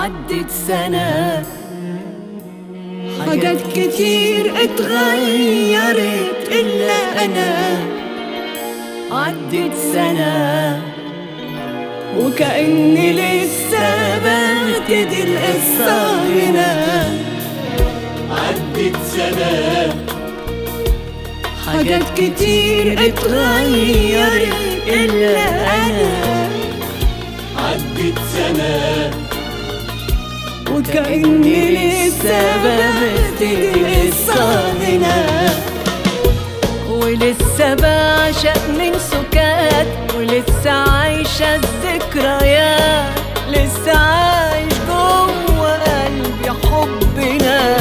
عدت سنة حاجات كتير اتغيرت إلا أنا عدت سنة وكأني لسه ببتدي القصة هنا عدت سنة حاجات كتير اتغيرت إلا أنا عدت سنة وكأني لسه ببتدي القصة هنا ولسه بعشق من سكات ولسه عايشة الذكريات لسه عايش جوه قلبي حبنا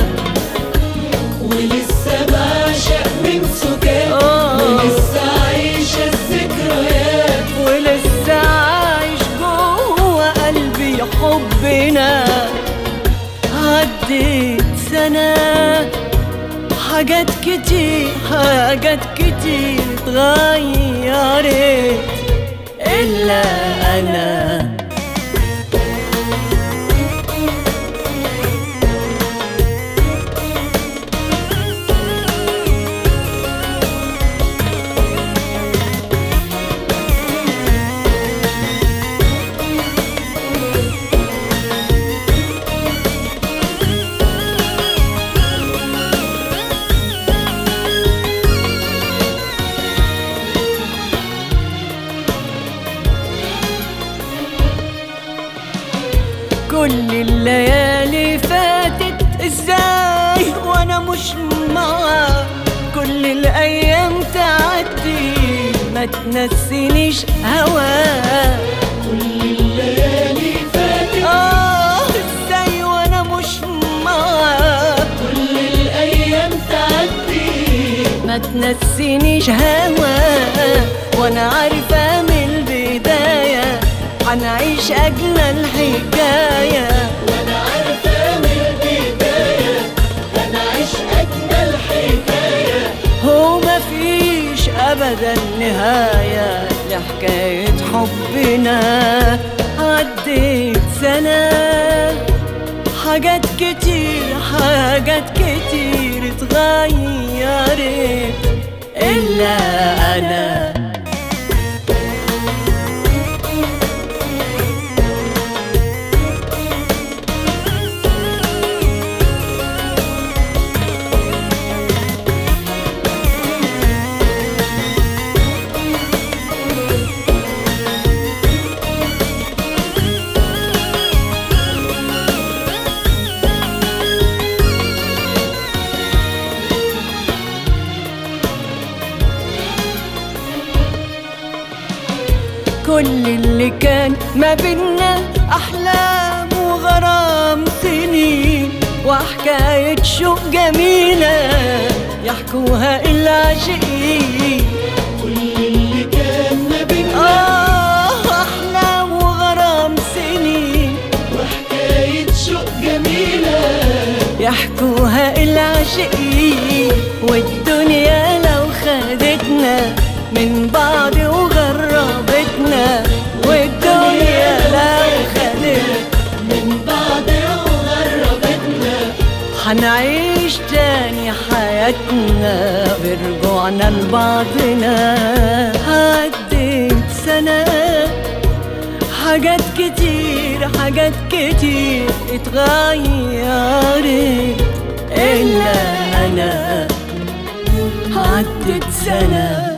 ولسه بعشق من سكات آه. ولسه عايشة الذكريات ولسه عايش جوه قلبي حبنا عدت سنة حاجات كتير حاجات كتير اتغيرت إلا أنا كل الليالي فاتت ازاي وانا مش معاك كل الايام تعدي ما تنسينيش هواك كل الليالي فاتت اه ازاي وانا مش معاك كل الأيام تعدي ما تنسينيش هواك وانا عارفه من البدايه هنعيش اجمل حكايه وأنا عارفة من البداية هنعيش أجمل حكاية هو مفيش ابدا نهايه لحكايه حبنا عدت سنه حاجات كتير حاجات كتير اتغيرت الا انا كل اللي كان ما بينا أحلام وغرام سنين وحكاية شوق جميلة يحكوها العاشقين كل اللي كان ما بينا آه أحلام وغرام سنين وحكاية شوق جميلة يحكوها العاشقين والدنيا لو خدتنا من بعض وغربتنا والدنيا لو خدتنا من بعد وغربتنا حنعيش تاني حياتنا برجوعنا لبعضنا عدت سنة حاجات كتير حاجات كتير اتغيرت إلا أنا عدت سنة